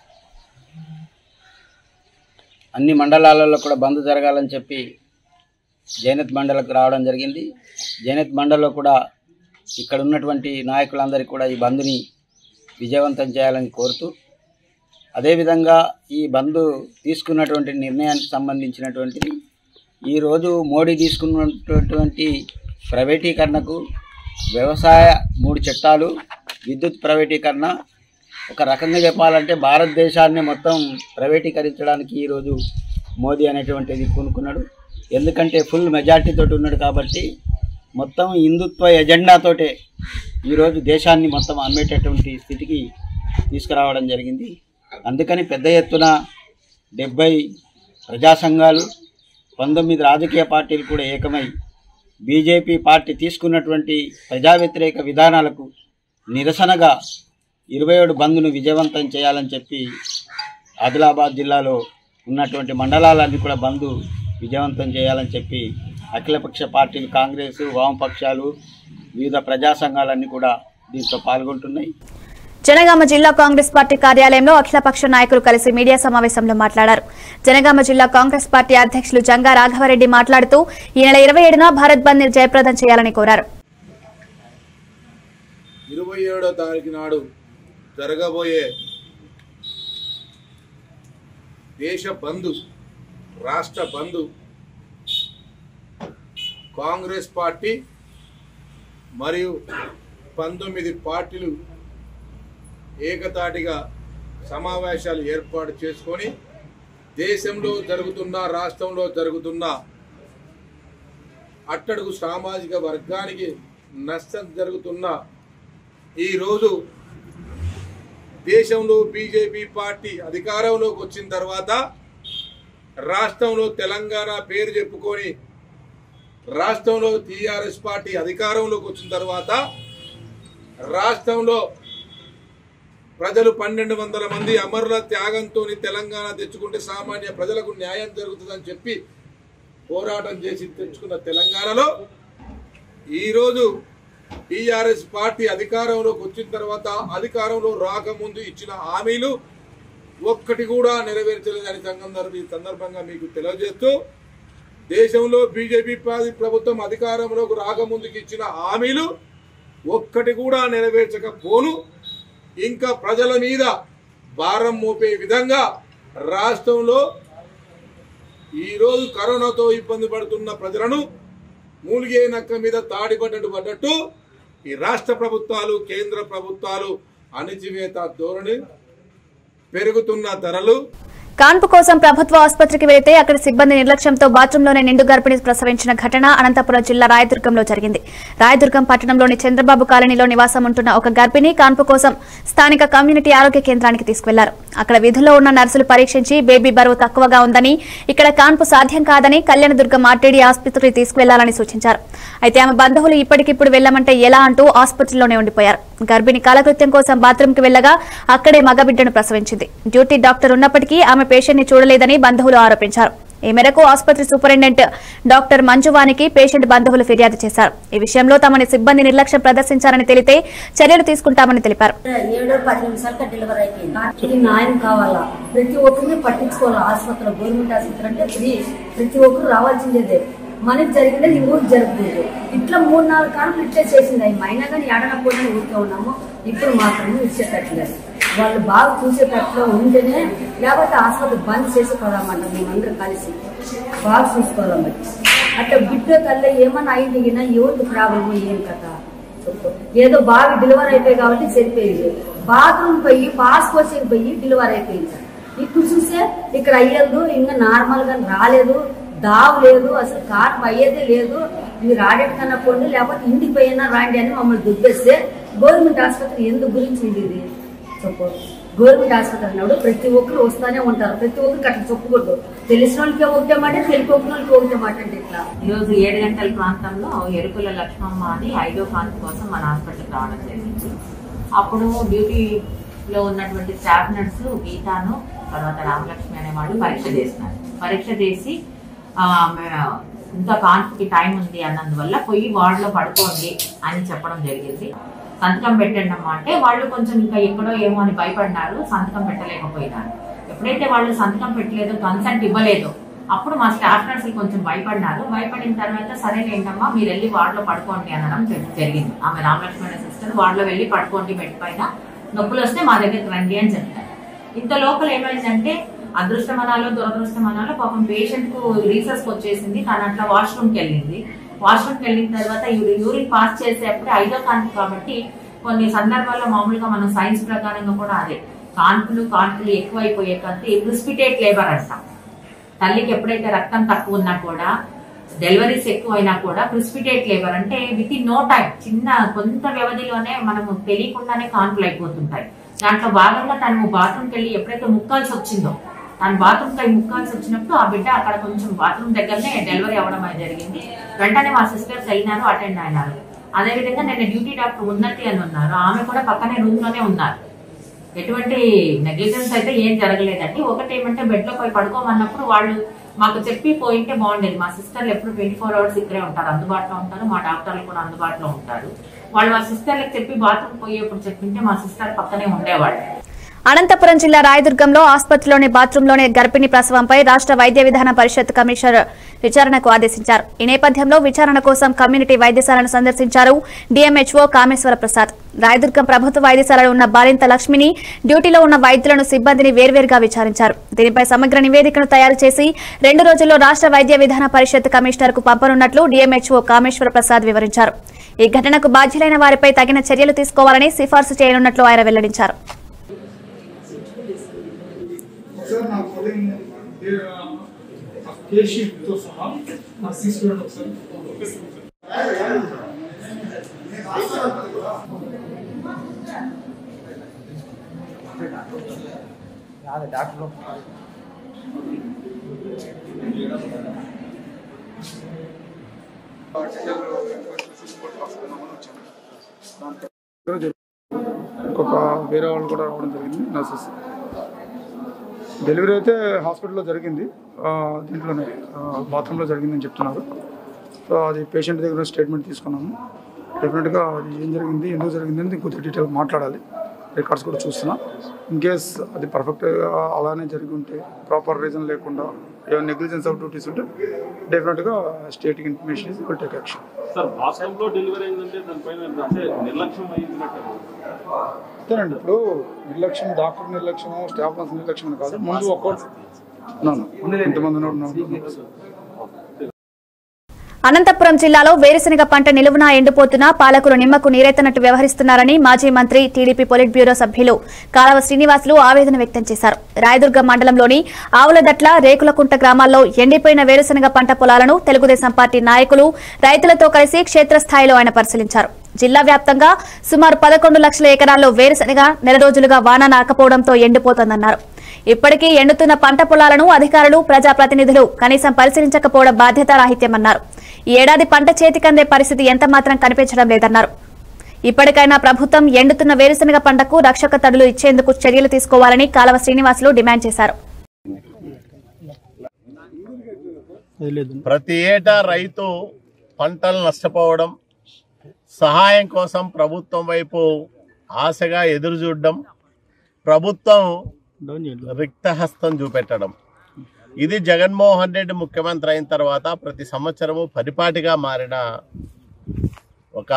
అన్ని మండలాలలో కూడా బంద్ జరగాలని చెప్పి జైనత్ మండలకు రావడం జరిగింది జైనత్ మండల్లో కూడా ఇక్కడ ఉన్నటువంటి నాయకులందరికీ కూడా ఈ బంద్ని విజయవంతం చేయాలని కోరుతూ అదేవిధంగా ఈ బంద్ తీసుకున్నటువంటి నిర్ణయానికి సంబంధించినటువంటిది ఈరోజు మోడీ తీసుకున్నటువంటి ప్రైవేటీకరణకు వ్యవసాయ మూడు చట్టాలు విద్యుత్ ప్రైవేటీకరణ ఒక రకంగా చెప్పాలంటే భారతదేశాన్ని మొత్తం ప్రైవేటీకరించడానికి ఈరోజు మోదీ అనేటువంటిది పూనుకున్నాడు ఎందుకంటే ఫుల్ మెజార్టీ తోటి ఉన్నాడు కాబట్టి మొత్తం హిందుత్వ ఎజెండాతోటే ఈరోజు దేశాన్ని మొత్తం అమ్మేటటువంటి స్థితికి తీసుకురావడం జరిగింది అందుకని పెద్ద ఎత్తున డెబ్బై ప్రజా సంఘాలు పంతొమ్మిది రాజకీయ పార్టీలు కూడా ఏకమై బీజేపీ పార్టీ తీసుకున్నటువంటి ప్రజా వ్యతిరేక విధానాలకు నిరసనగా ఇరవై ఏడు బంద్ను విజయవంతం చేయాలని చెప్పి ఆదిలాబాద్ జిల్లాలో ఉన్నటువంటి మండలాలన్నీ కూడా బంద్ విజయవంతం చేయాలని చెప్పి అఖిలపక్ష పార్టీలు కాంగ్రెస్ వామపక్షాలు వివిధ ప్రజా సంఘాలన్నీ కూడా దీంట్లో పాల్గొంటున్నాయి జనగామ జిల్లా కాంగ్రెస్ పార్టీ కార్యాలయంలో అఖిలపక్ష నాయకులు కలిసి మీడియా సమావేశంలో మాట్లాడారు జనగామ జిల్లా కాంగ్రెస్ పార్టీ అధ్యక్షులు జంగా రాఘవరెడ్డి మాట్లాడుతూ ఈ నెల ఇరవై ఏడున భారత్ బంద్ ని జయప్రదం చేయాలని కోరారు ఇరవై ఏడో తారీఖు నాడు జరగబోయే దేశ బంధు రాష్ట్ర బంధు కాంగ్రెస్ పార్టీ మరియు పంతొమ్మిది పార్టీలు ఏకతాటిగా సమావేశాలు ఏర్పాటు చేసుకొని దేశంలో జరుగుతున్న రాష్ట్రంలో జరుగుతున్న అట్టడుగు సామాజిక వర్గానికి నష్టం జరుగుతున్న ఈరోజు దేశంలో బీజేపీ పార్టీ అధికారంలోకి వచ్చిన తర్వాత రాష్ట్రంలో తెలంగాణ పేరు చెప్పుకొని రాష్ట్రంలో టీఆర్ఎస్ పార్టీ అధికారంలోకి వచ్చిన తర్వాత రాష్ట్రంలో ప్రజలు పన్నెండు వందల మంది అమరుల త్యాగంతో తెలంగాణ తెచ్చుకుంటే సామాన్య ప్రజలకు న్యాయం జరుగుతుందని చెప్పి పోరాటం చేసి తెచ్చుకున్న తెలంగాణలో ఈరోజు టీఆర్ఎస్ పార్టీ అధికారంలోకి వచ్చిన తర్వాత అధికారంలో రాకముందు ఇచ్చిన హామీలు ఒక్కటి కూడా నెరవేర్చలేదని సందర్భ ఈ సందర్భంగా మీకు తెలియజేస్తూ దేశంలో బీజేపీ పార్టీ ప్రభుత్వం అధికారంలోకి రాకముందుకు ఇచ్చిన హామీలు ఒక్కటి కూడా నెరవేర్చకపోను ఇంకా ప్రజల మీద భారం మోపే విధంగా రాష్ట్రంలో ఈరోజు కరోనాతో ఇబ్బంది పడుతున్న ప్రజలను మూలిగే నక్క మీద తాడిపడ్డట్టు పడ్డట్టు ఈ రాష్ట్ర ప్రభుత్వాలు కేంద్ర ప్రభుత్వాలు అణిచివేత ధోరణి పెరుగుతున్న ధరలు కాన్పు కోసం ప్రభుత్వ ఆసుపత్రికి వెళితే అక్కడ సిబ్బంది నిర్లక్ష్యంతో బాత్రూంలోనే నిండు గర్భిణి ప్రసవించిన ఘటన అనంతపురం జిల్లా రాయదుర్గంలో జరిగింది రాయదుర్గం పట్టణంలోని చంద్రబాబు కాలనీలో నివాసం ఉంటున్న ఒక గర్భిణి కాన్పు కోసం స్థానిక కమ్యూనిటీ ఆరోగ్య కేంద్రానికి తీసుకువెళ్లారు అక్కడ విధుల్లో ఉన్న నర్సులు పరీక్షించి బేబీ బరువు తక్కువగా ఉందని ఇక్కడ కాన్పు సాధ్యం కాదని కళ్యాణదుర్గం ఆర్టీడీ ఆసుపత్రికి తీసుకువెళ్లాలని సూచించారు అయితే ఆమె బంధువులు ఇప్పటికిప్పుడు వెళ్లమంటే ఎలా అంటూ ఆసుపత్రిలోనే ఉండిపోయారు గర్భిణి కాలకృత్యం కోసం బాత్రూంకి వెళ్లగా అక్కడే మగబిడ్డను ప్రసవించింది డ్యూటీ డాక్టర్ ఉన్నప్పటికీ ఆమె పేషెంట్ ని చూడలేదని బంధువులు ఆరోపించారు ఈ మేరకు ఆసుపత్రి సూపరింటెండెంట్ డాక్టర్ మంజువానికి పేషెంట్ బంధువులు ఫిర్యాదు చేశారు ఈ విషయంలో తమని సిబ్బంది నిర్లక్ష్యం ప్రదర్శించారని తెలితే చర్యలు తీసుకుంటామని తెలిపారు ఏడో పది నిమిషాలకి డెలివరీ అయిపోయింది ఇది న్యాయం కావాలా ప్రతి ఒక్కరిని పట్టించుకోవాలి ఆసుపత్రిలో గవర్నమెంట్ ఆసుపత్రి అంటే ఫ్రీ ప్రతి ఒక్కరు రావాల్సిందేదే మనకి జరిగిందే ఈ ఊరికి జరుగుతుంది ఇట్లా మూడు నాలుగు కానుకలు ఇట్లే చేసింది అవి అయినా కానీ ఎడనపోయినా ఊరికే ఉన్నాము ఇప్పుడు మాత్రం ఇచ్చేటట్లేదు వాళ్ళు బాగా చూసేటట్లు ఉంటేనే లేకపోతే ఆసుపత్రి బంద్ చేసి పోదామంటాం మేమందరం కలిసి బాగా చూసుకోవాలి మరి అట్లా బిడ్డ తల్లి ఏమన్నా అయింది గినా ఎవరికి ప్రాబ్లం ఏం కదా చెప్పు. ఏదో బాగా డెలివరీ అయిపోయి కాబట్టి సరిపోయింది బాత్రూమ్ పోయి పాస్ కోసింగ్ పోయి డెలివరీ అయిపోయింది ఇప్పుడు చూస్తే ఇక్కడ అయ్యేది ఇంకా నార్మల్ గా రాలేదు దావు లేదు అసలు కార్ అయ్యేదే లేదు మీరు ఆడేట్ కన్నా పోండి లేకపోతే ఇంటికి పోయినా రాండి అని మమ్మల్ని దుబ్బేస్తే గవర్నమెంట్ ఆసుపత్రి ఎందుకు గురించి ఉంది ఇది చెప్పు గవర్నమెంట్ ఆసుపత్రి అన్నాడు ప్రతి ఒక్కరు వస్తానే ఉంటారు ప్రతి ఒక్కరికి అట్లా చెప్పకూడదు తెలిసిన వాళ్ళకి ఒకటే మాట తెలియకోకుండా వాళ్ళకి ఒకటే మాట అంటే ఇట్లా ఈరోజు ఏడు గంటల ప్రాంతంలో ఎరుకుల లక్ష్మమ్మ అని ఐదో కాంతి కోసం మన హాస్పిటల్కి రావడం జరిగింది అప్పుడు డ్యూటీలో ఉన్నటువంటి స్టాఫ్ నర్సు గీతాను తర్వాత రామలక్ష్మి అనేవాళ్ళు పరీక్ష చేసినారు పరీక్ష చేసి ఆ, మే- ఇంకా కాన్పుకి టైం ఉంది అన్నందువల్ల పోయి వార్డులో పడుకోండి అని చెప్పడం జరిగింది సంతకం పెట్టండి అమ్మా అంటే వాళ్ళు కొంచెం ఇంకా ఎక్కడో ఏమో అని భయపడినారు సంతకం పెట్టలేకపోయినారు ఎప్పుడైతే వాళ్ళు సంతకం పెట్టలేదు కన్సెంట్ ఇవ్వలేదు అప్పుడు మా స్టాఫ్ నర్సులు కొంచెం భయపడినారు భయపడిన తర్వాత సరేలేంటమ్మా మీరు వెళ్ళి వార్డులో పడుకోండి అనడం జరి- జరిగింది ఆమె రామలక్ష్మణ సిస్టర్ వార్డులో వెళ్ళి పడుకోండి బెడ్ పైన నొప్పులు వస్తే మా దగ్గరికి రండి అని చెప్పారు ఇంత లోపల ఏమైందంటే అదృష్టమనాలో దురదృష్టమనాలో పాపం పేషెంట్ కు రీసెర్చ్ వచ్చేసింది తను అట్లా వాష్రూమ్కి వెళ్ళింది వాష్రూమ్కి వెళ్ళిన తర్వాత యూరిన్ పాస్ చేసేటప్పుడు ఐదో కాన్పు కాబట్టి కొన్ని సందర్భాల్లో మామూలుగా మనం సైన్స్ ప్రకారంగా కూడా అదే కాన్పులు కాన్పులు ఎక్కువైపోయే కంటే ప్రిసిపిటేట్ లేబర్ అంటాం తల్లికి ఎప్పుడైతే రక్తం తక్కువ ఉన్నా కూడా డెలివరీస్ ఎక్కువైనా కూడా ప్రిసిపిటేట్ లేబర్ అంటే విత్ ఇన్ నో టైం చిన్న కొంత వ్యవధిలోనే మనము తెలియకుండానే కాన్పులు అయిపోతుంటాయి దాంట్లో భాగంగా తను బాత్రూమ్కి వెళ్ళి ఎప్పుడైతే ముక్కాల్సి వచ్చిందో తను బాత్రూమ్ కై ముక్కాల్సి వచ్చినప్పుడు ఆ బిడ్డ అక్కడ కొంచెం బాత్రూమ్ దగ్గరనే డెలివరీ అవ్వడం అనేది జరిగింది వెంటనే మా సిస్టర్స్ అయినారు అటెండ్ అయినారు అదేవిధంగా నేను డ్యూటీ డాక్టర్ ఉన్నతి అని ఉన్నారు ఆమె కూడా పక్కనే రూమ్ లోనే ఉన్నారు ఎటువంటి నెగ్లిజెన్స్ అయితే ఏం జరగలేదండి ఒకటి ఏమంటే బెడ్ లో పోయి పడుకోమన్నప్పుడు వాళ్ళు మాకు చెప్పి పోయింటే బాగుండేది మా సిస్టర్లు ఎప్పుడు ట్వంటీ ఫోర్ అవర్స్ ఇక్కడే ఉంటారు అందుబాటులో ఉంటారు మా డాక్టర్లు కూడా అందుబాటులో ఉంటారు వాళ్ళు మా సిస్టర్లకు చెప్పి బాత్రూమ్ పోయేప్పుడు చెప్పింటే మా సిస్టర్ పక్కనే ఉండేవాళ్ళు అనంతపురం జిల్లా రాయదుర్గంలో ఆసుపత్రిలోని బాత్రూంలోనే గర్భిణీ ప్రసవంపై రాష్ట్ర వైద్య విధాన పరిషత్ కమిషనర్ విచారణకు ఆదేశించారు ఈ నేపథ్యంలో విచారణ కోసం కమ్యూనిటీ వైద్యశాలను సందర్శించారు డీఎంహెచ్ఓ కామేశ్వర ప్రసాద్ రాయదుర్గం ప్రభుత్వ వైద్యశాలలో ఉన్న బాలింత లక్ష్మిని డ్యూటీలో ఉన్న వైద్యులను సిబ్బందిని వేర్వేరుగా విచారించారు దీనిపై సమగ్ర నివేదికను తయారు చేసి రెండు రోజుల్లో రాష్ట్ర వైద్య విధాన పరిషత్ కమిషనర్ కు పంపనున్నట్లు డీఎంహెచ్ఓ కామేశ్వర ప్రసాద్ వివరించారు ఈ ఘటనకు బాధ్యులైన వారిపై తగిన చర్యలు తీసుకోవాలని సిఫార్సు చేయనున్నట్లు ఆయన వెల్లడించారు సార్ నా ఫోన్ కేస్ షీట్తో సహా నాకు తీసుకురండి ఒకసారి డాక్టర్ ఇంకొక వేరే వాళ్ళు కూడా రావడం జరిగింది నర్సెస్ డెలివరీ అయితే హాస్పిటల్లో జరిగింది ఆ, దీంట్లోనే ఆ, బాత్రూంలో జరిగిందని చెప్తున్నారు సో అది పేషెంట్ దగ్గర స్టేట్మెంట్ తీసుకున్నాము డెఫినెట్గా అది ఏం జరిగింది ఎందుకు జరిగింది అనేది కొద్దిగా డీటెయిల్ మాట్లాడాలి రికార్డ్స్ కూడా చూస్తున్నా ఇన్ కేస్ అది పర్ఫెక్ట్గా అలానే జరిగి ఉంటే ప్రాపర్ రీజన్ లేకుండా ఏమైనా నెగ్లిజెన్స్ ఆఫ్ డ్యూటీస్ ఉంటే డెఫినెట్గా state information is will take action sir బాత్రూంలో డెలివరీ అయిందంటే దానిపైన అంటే నిర్లక్ష్యం అయిందంటే అంతేనండి ఇప్పుడు నిర్లక్ష్యం డాక్టర్ నిర్లక్ష్యం స్టాఫ్ నర్స్ నిర్లక్ష్యం అని కాదు ముందు ఒక్కటి ఇంతమంది ఉన్నప్పుడు అనంతపురం జిల్లాలో వేరుశనగ పంట నిలువున ఎండిపోతున్నా పాలకులు నిమ్మకు నీరెత్తనట్టు వ్యవహరిస్తున్నారని మాజీ మంత్రి టీడీపీ పొలిట్ బ్యూరో సభ్యులు కాలవ శ్రీనివాసులు ఆవేదన వ్యక్తం చేశారు రాయదుర్గం మండలంలోని ఆవులదట్ల రేకులకుంట గ్రామాల్లో ఎండిపోయిన వేరుశనగ పంట పొలాలను తెలుగుదేశం పార్టీ నాయకులు రైతులతో కలిసి క్షేత్రస్థాయిలో ఆయన పరిశీలించారు జిల్లా వ్యాప్తంగా సుమారు పదకొండు లక్షల ఎకరాల్లో వేరుశనగ నెల రోజులుగా వాన నాకపోవడంతో ఎండిపోతోందన్నారు ఇప్పటికీ ఎండుతున్న పంట పొలాలను అధికారులు ప్రజాప్రతినిధులు కనీసం పరిశీలించకపోవడం బాధ్యతారాహిత్యమన్నారు ఈ ఏడాది పంట చేతికందే పరిస్థితి ఎంత మాత్రం కనిపించడం లేదన్నారు ఇప్పటికైనా ప్రభుత్వం ఎండుతున్న వేరుశనగ పంటకు రక్షక తడులు ఇచ్చేందుకు చర్యలు తీసుకోవాలని కాలవ శ్రీనివాసులు డిమాండ్ చేశారు ప్రతి ఏటా రైతు పంటలు నష్టపోవడం సహాయం కోసం ప్రభుత్వం వైపు ఆశగా ఎదురు చూడడం ప్రభుత్వం రిక్తహస్తం చూపెట్టడం ఇది జగన్మోహన్ రెడ్డి ముఖ్యమంత్రి అయిన తర్వాత ప్రతి సంవత్సరము పరిపాటిగా మారిన ఒక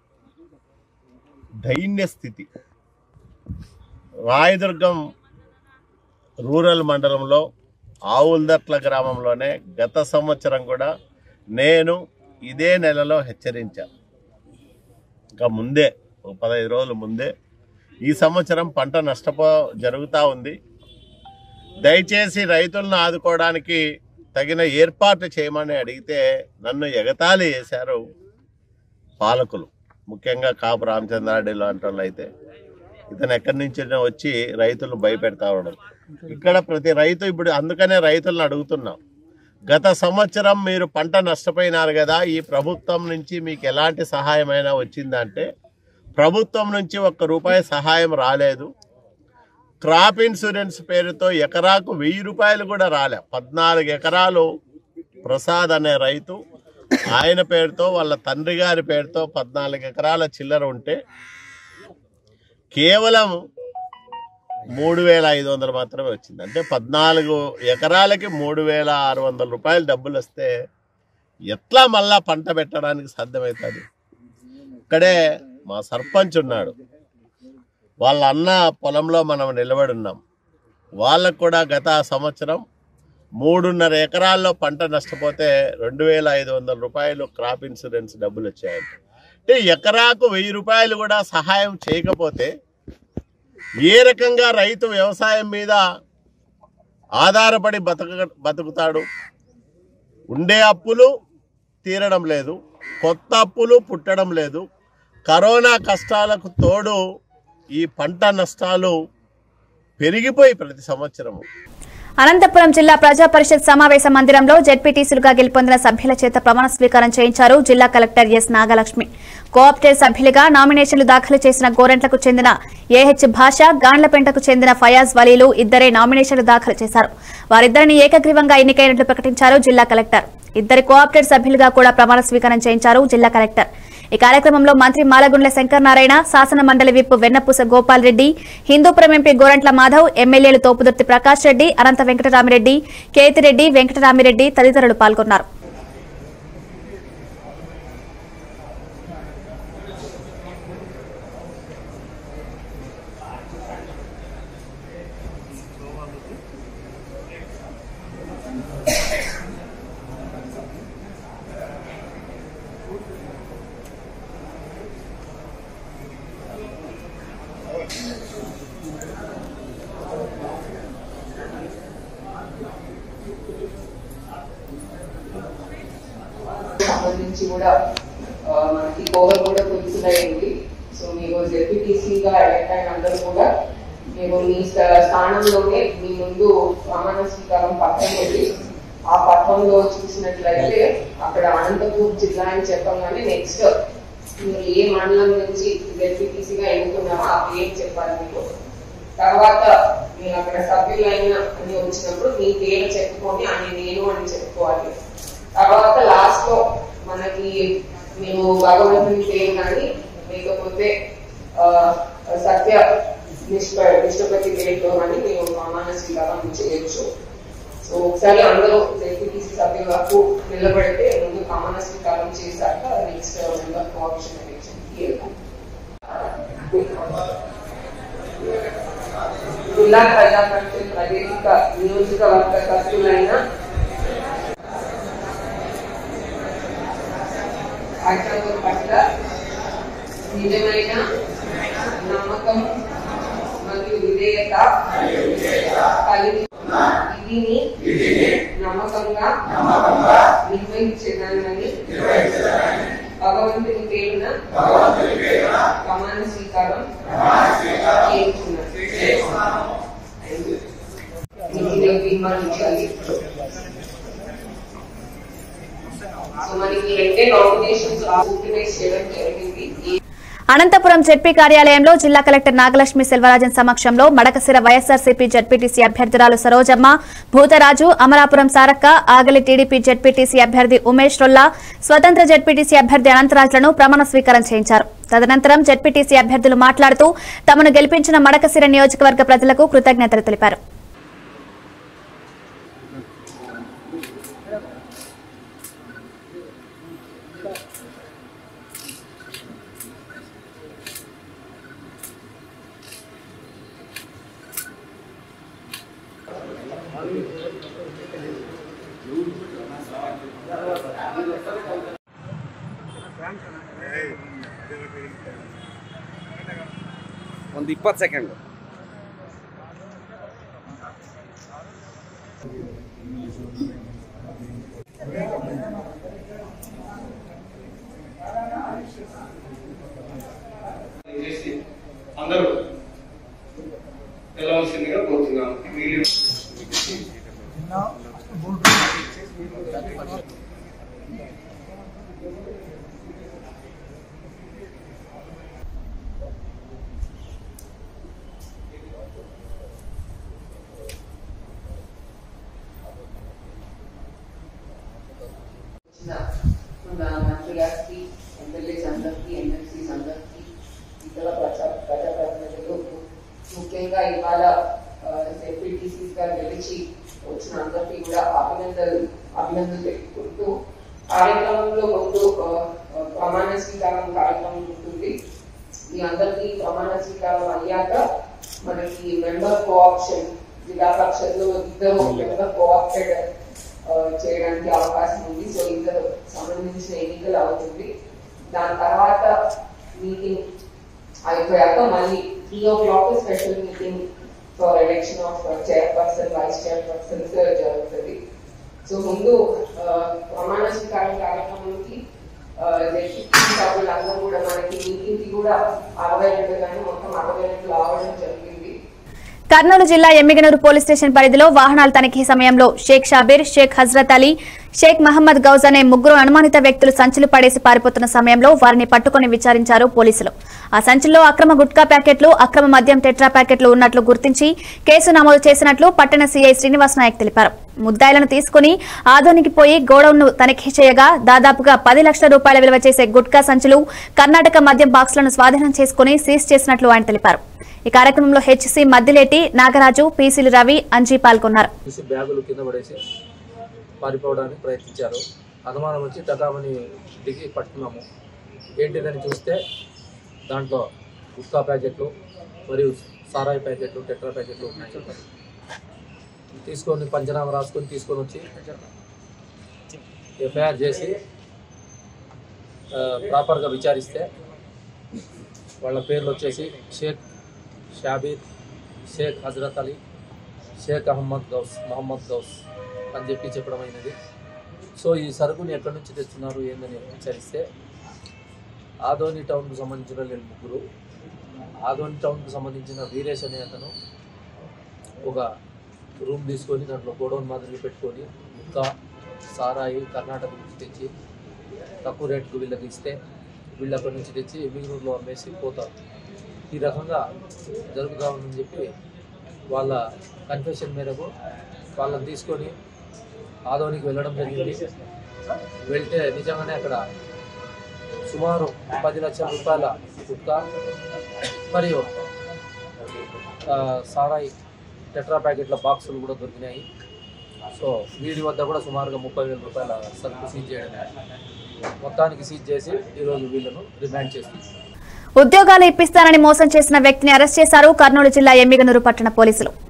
దైన్య స్థితి రాయదుర్గం రూరల్ మండలంలో ఆవుల్దట్ల గ్రామంలోనే గత సంవత్సరం కూడా నేను ఇదే నెలలో హెచ్చరించా ఇంకా ముందే ఒక పదహైదు రోజుల ముందే ఈ సంవత్సరం పంట నష్టపో జరుగుతూ ఉంది దయచేసి రైతులను ఆదుకోవడానికి తగిన ఏర్పాట్లు చేయమని అడిగితే నన్ను ఎగతాళి చేశారు పాలకులు ముఖ్యంగా కాపు రామచంద్రారెడ్డి లాంటి వాళ్ళు అయితే ఇతను ఎక్కడి నుంచి వచ్చి రైతులను భయపెడతా ఉండడం ఇక్కడ ప్రతి రైతు ఇప్పుడు అందుకనే రైతులను అడుగుతున్నాం గత సంవత్సరం మీరు పంట నష్టపోయినారు కదా ఈ ప్రభుత్వం నుంచి మీకు ఎలాంటి సహాయమైనా వచ్చిందంటే ప్రభుత్వం నుంచి ఒక్క రూపాయి సహాయం రాలేదు క్రాప్ ఇన్సూరెన్స్ పేరుతో ఎకరాకు వెయ్యి రూపాయలు కూడా రాలే పద్నాలుగు ఎకరాలు ప్రసాద్ అనే రైతు ఆయన పేరుతో వాళ్ళ తండ్రి గారి పేరుతో పద్నాలుగు ఎకరాల చిల్లర ఉంటే కేవలం మూడు వేల ఐదు వందలు మాత్రమే వచ్చింది అంటే పద్నాలుగు ఎకరాలకి మూడు వేల ఆరు వందల రూపాయలు డబ్బులు వస్తే ఎట్లా మళ్ళా పంట పెట్టడానికి సాధ్యమవుతుంది ఇక్కడే మా సర్పంచ్ ఉన్నాడు వాళ్ళ అన్న పొలంలో మనం నిలబడి ఉన్నాం వాళ్ళకు కూడా గత సంవత్సరం మూడున్నర ఎకరాల్లో పంట నష్టపోతే రెండు వేల ఐదు వందల రూపాయలు క్రాప్ ఇన్సూరెన్స్ డబ్బులు వచ్చాయంట అంటే ఎకరాకు వెయ్యి రూపాయలు కూడా సహాయం చేయకపోతే ఏ రకంగా రైతు వ్యవసాయం మీద ఆధారపడి బతక బతుకుతాడు ఉండే అప్పులు తీరడం లేదు కొత్త అప్పులు పుట్టడం లేదు కరోనా కష్టాలకు తోడు ఈ పంట నష్టాలు పెరిగిపోయి ప్రతి సంవత్సరము అనంతపురం జిల్లా ప్రజా పరిషత్ సమావేశ మందిరంలో జెడ్పీటీసీలుగా గెలుపొందిన సభ్యుల చేత ప్రమాణ స్వీకారం చేయించారు జిల్లా కలెక్టర్ ఎస్ నాగలక్ష్మి కోఆప్టెడ్ సభ్యులుగా నామినేషన్లు దాఖలు చేసిన గోరెంట్లకు చెందిన ఏహెచ్ భాష గాండ్లపెంటకు చెందిన ఫయాజ్ వలీలు ఇద్దరే నామినేషన్లు దాఖలు చేశారు వారిద్దరిని ఏకగ్రీవంగా ఎన్నికైనట్లు ప్రకటించారు జిల్లా కలెక్టర్ ఇద్దరి కోఆప్టెడ్ సభ్యులుగా కూడా ప్రమాణ స్వీకారం చేయించారు జిల్లా కలెక్టర్ ఈ కార్యక్రమంలో మంత్రి మాలగుండ్ల శంకర్ నారాయణ శాసన మండలి విప్ వెన్నపూస గోపాల్ రెడ్డి హిందూపురం ఎంపీ గోరంట్ల మాధవ్ ఎమ్మెల్యేలు తోపుదుర్తి ప్రకాష్ రెడ్డి అనంత వెంకటరామిరెడ్డి కేతిరెడ్డి వెంకటరామిరెడ్డి తదితరులు పాల్గొన్నారు సంబంధించి కూడా ఆ, మనకి కోవర్ కూడా ఫుల్ఫిల్ అయింది సో మీరు జెడ్పీటీసీగా ఎలక్ట్ అయిన అందరూ కూడా మీరు మీ స్థ- స్థానంలోనే మీ ముందు ప్రమాణ స్వీకారం పక్కన ఉంది ఆ పట్టణంలో చూసినట్లయితే అక్కడ అనంతపూర్ జిల్లా అని చెప్పగానే నెక్స్ట్ మీరు ఏ మండలం నుంచి జెడ్పీటీసీగా ఎన్నుకున్నామో ఆ పేరు చెప్పాలి మీరు తర్వాత మీరు అక్కడ సభ్యులైన అని వచ్చినప్పుడు మీ పేరు చెప్పుకొని అని నేను అని చెప్పుకోవాలి తర్వాత లాస్ట్ లో మనకి మేము భగవంతుని పేరు కానీ లేకపోతే ఆ, సత్య నిష్ప నిష్పతి పేరుతో కానీ మేము ప్రమాణ స్వీకారం చేయొచ్చు సో ఒకసారి అందరూ జెడ్పీటీసీ సభ్యుల వరకు నిలబడితే ముందు ప్రమాణ స్వీకారం చేశాక నెక్స్ట్ మెంబర్ కోఆప్షన్ ఎలక్షన్కి వెళ్తాం జిల్లా ప్రజా పరిషత్ ప్రాదేశిక నియోజకవర్గ సభ్యులైన కర్తవ్యం పట్ల నిజమైన నమ్మకం మరియు విధేయత కలిగి విధిని నమ్మకంగా నిర్వహించేదానని భగవంతుని పేరున ప్రమాణ స్వీకారం చేయించున్నాను ఇందులో తీర్మానించాలి సో మనకి రెండే నామినేషన్స్ ఆర్గనైజ్ చేయడం జరిగింది ఈ అనంతపురం జెడ్పీ కార్యాలయంలో జిల్లా కలెక్టర్ నాగలక్ష్మి సెల్వరాజన్ సమక్షంలో మడకసిర వైఎస్ఆర్సీపీ జెడ్పీటీసీ అభ్యర్థురాలు సరోజమ్మ భూతరాజు అమలాపురం సారక్క ఆగలి టీడీపీ జెడ్పీటీసీ అభ్యర్థి ఉమేష్ రొల్లా స్వతంత్ర జెడ్పీటీసీ అభ్యర్థి అనంతరాజులను ప్రమాణ స్వీకారం చేయించారు తదనంతరం జెడ్పీటీసీ అభ్యర్థులు మాట్లాడుతూ తమను గెలిపించిన మడకసిర నియోజకవర్గ ప్రజలకు కృతజ్ఞతలు తెలిపారు ಒಂದು ಇಪ್ಪತ್ತು ಸೆಕೆಂಡ್ చేసి అందరూ వెళ్ళవలసిందిగా కోరుతున్నాను వీళ్ళు వచ్చిన మన మంత్రి గారికి ఎమ్మెల్యేస్ అందరికీ ఎమ్మెల్సీస్ అందరికీ ఇతర ప్రజా ప్రజాప్రతినిధులు ముఖ్యంగా ఇవాళ ఎస్పీటీసీస్ గా గెలిచి వచ్చిన అందరికీ కూడా అభినందనలు అభినందనలు పెట్టుకుంటూ కార్యక్రమంలో ముందు ఆ, ఆ, ప్రమాణ స్వీకారం కార్యక్రమం ఉంటుంది మీ అందరికీ ప్రమాణ స్వీకారం అయ్యాక మనకి మెంబర్ కోఆప్షన్ జిల్లా పరిషత్లో ఇద్దరు మెంబర్ కోఆప్టెడ్ ఆ, చేయడానికి అవకాశం ఉంది సో ఇద్దరు సంబంధించిన ఎన్నికలు అవుతుంది దాని తర్వాత మీటింగ్ అయిపోయాక మళ్ళీ three o'clock special meeting for election of chairperson vice chairpersons జరుగుతుంది సో ముందు ఆ, ప్రమాణ స్వీకారం కార్యక్రమానికి జడ్పీ సభ్యులందరూ కూడా మనకి మీటింగ్కి కూడా అరవై రెండు కానీ మొత్తం అరవై రెండు రావడం జరిగింది కర్నూలు జిల్లా ఎమ్మిగనూరు పోలీస్ స్టేషన్ పరిధిలో వాహనాల తనిఖీ సమయంలో షేక్ షాబీర్ షేక్ హజ్రత్ అలీ షేక్ మహమ్మద్ గౌజ్ అనే ముగ్గురు అనుమానిత వ్యక్తులు సంచులు పడేసి పారిపోతున్న సమయంలో వారిని పట్టుకుని విచారించారు పోలీసులు ఆ సంచుల్లో అక్రమ గుట్కా ప్యాకెట్లు అక్రమ మద్యం టెట్రా ప్యాకెట్లు ఉన్నట్లు గుర్తించి కేసు నమోదు చేసినట్లు పట్టణ సీఐ శ్రీనివాస్ నాయక్ తెలిపారు ముద్దాయిలను తీసుకుని ఆదోనికి పోయి గోడౌన్ను తనిఖీ చేయగా దాదాపుగా పది లక్షల రూపాయల విలువ చేసే గుట్కా సంచులు కర్ణాటక మద్యం బాక్సులను స్వాధీనం చేసుకుని సీజ్ చేసినట్లు ఆయన తెలిపారు ఈ కార్యక్రమంలో హెచ్సి మద్దిలేటి నాగరాజు పీసీలు రవి అంజీ పాల్గొన్నారు తీసి బ్యాగులు కింద పడేసి పారిపోవడానికి ప్రయత్నించారు అనుమానం వచ్చి టకామని దిగి పట్టుకున్నాము ఏంటిదని చూస్తే దాంట్లో గుట్కా ప్యాకెట్లు మరియు సారాయి ప్యాకెట్లు టెట్రా ప్యాకెట్లు ఉన్నాయి తీసుకొని పంచనామా రాసుకొని తీసుకొని వచ్చి ఎఫ్ఐఆర్ చేసి ఆ, ప్రాపర్గా విచారిస్తే వాళ్ళ పేర్లు వచ్చేసి షేక్ షాబీర్ షేక్ హజరత్ అలీ షేక్ అహ్మద్ గౌస్ మహమ్మద్ గౌస్ అని చెప్పి చెప్పడం అయినది సో ఈ సరుకుని ఎక్కడి నుంచి తెచ్చున్నారు ఏందని విచారిస్తే ఆదోని టౌన్కు సంబంధించిన వీళ్ళు ముగ్గురు ఆదోని టౌన్కు సంబంధించిన వీరేష్ అనే అతను ఒక రూమ్ తీసుకొని దాంట్లో గోడౌన్ మాదిరి పెట్టుకొని ఇంకా సారాయి కర్ణాటక నుంచి తెచ్చి తక్కువ రేటుకు వీళ్ళకి ఇస్తే వీళ్ళు అక్కడి నుంచి తెచ్చి మిగునూరులో అమ్మేసి పోతారు ఈ రకంగా జరుగుతూ ఉందని చెప్పి వాళ్ళ కన్ఫెషన్ మేరకు వాళ్ళని తీసుకొని ఆదోనికి వెళ్ళడం జరిగింది వెళ్తే నిజంగానే అక్కడ సుమారు పది లక్షల రూపాయల గుట్కా మరియు ఆ, సారాయి టెట్రా ప్యాకెట్ల బాక్సులు కూడా దొరికినాయి సో వీడి వద్ద కూడా సుమారుగా ముప్పై వేల రూపాయల సరుకు సీజ్ చేయడం మొత్తానికి సీజ్ చేసి ఈరోజు వీళ్ళను రిమాండ్ చేస్తుంది ఉద్యోగాలు ఇప్పిస్తానని మోసం చేసిన వ్యక్తిని అరెస్ట్ చేశారు కర్నూలు జిల్లా ఎమ్మిగనూరు పట్టణ పోలీసులు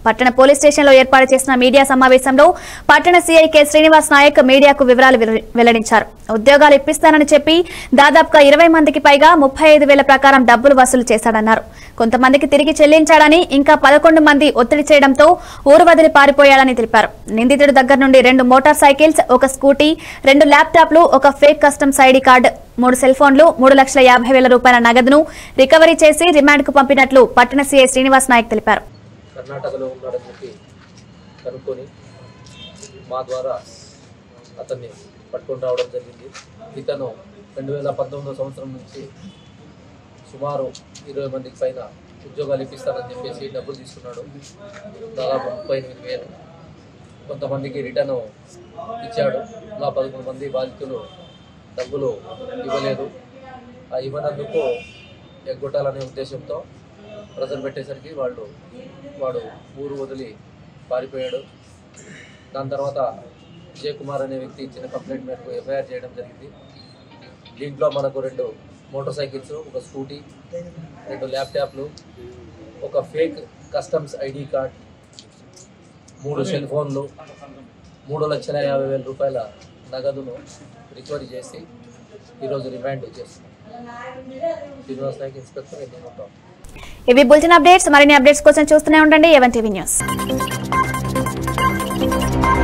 పట్టణ పోలీస్ స్టేషన్లో ఏర్పాటు చేసిన మీడియా సమావేశంలో పట్టణ సీఐ కె శ్రీనివాస్ నాయక్ మీడియాకు వివరాలు వెల్ల- వెల్లడించారు ఉద్యోగాలు ఇప్పిస్తానని చెప్పి దాదాపుగా ఇరవై మందికి పైగా ముప్పై ఐదు వేల ప్రకారం డబ్బులు వసూలు చేశాడన్నారు కొంతమందికి తిరిగి చెల్లించాడని ఇంకా పదకొండు మంది ఒత్తిడి చేయడంతో ఊరు వదిలి పారిపోయాడని తెలిపారు నిందితుడి దగ్గర నుండి రెండు మోటార్ సైకిల్స్ ఒక స్కూటీ రెండు ల్యాప్టాప్లు ఒక ఫేక్ కస్టమ్స్ ఐడి కార్డు మూడు సెల్ ఫోన్లు మూడు లక్షల యాభై వేల రూపాయల నగదును రికవరీ చేసి రిమాండ్కు పంపినట్లు పట్టణ సీఐ శ్రీనివాస్ నాయక్ తెలిపారు కర్ణాటకలో ఉన్నాడని చెప్పి కనుక్కొని మా ద్వారా అతన్ని పట్టుకొని రావడం జరిగింది ఇతను రెండు వేల పంతొమ్మిదో సంవత్సరం నుంచి సుమారు ఇరవై మందికి పైన ఉద్యోగాలు ఇప్పిస్తానని చెప్పేసి డబ్బులు తీసుకున్నాడు దాదాపు ముప్పై ఎనిమిది వేలు కొంతమందికి రిటర్న్ ఇచ్చాడు ఇలా పదకొండు మంది బాధితులు డబ్బులు ఇవ్వలేదు ఆ ఇవ్వనందుకు ఎగ్గొట్టాలనే ఉద్దేశంతో ప్రెజర్ పెట్టేసరికి వాళ్ళు వాడు ఊరు వదిలి పారిపోయాడు దాని తర్వాత విజయ్ కుమార్ అనే వ్యక్తి ఇచ్చిన కంప్లైంట్ మేరకు ఎఫ్ఐఆర్ చేయడం జరిగింది దీంట్లో మనకు రెండు మోటార్ సైకిల్స్ ఒక స్కూటీ రెండు ల్యాప్టాప్లు ఒక ఫేక్ కస్టమ్స్ ఐడి కార్డ్ మూడు సెల్ ఫోన్లు మూడు లక్షల యాభై వేల రూపాయల నగదును రికవరీ చేసి ఈరోజు రిమాండ్ చేస్తున్నాం శ్రీనివాస్ నాయక్ ఇన్స్పెక్టర్ ఎన్ని ఉంటాం ఇవి బులెటిన్ అప్డేట్స్ మరిన్ని అప్డేట్స్ కోసం చూస్తూనే ఉండండి ఎవన్ టీవీ న్యూస్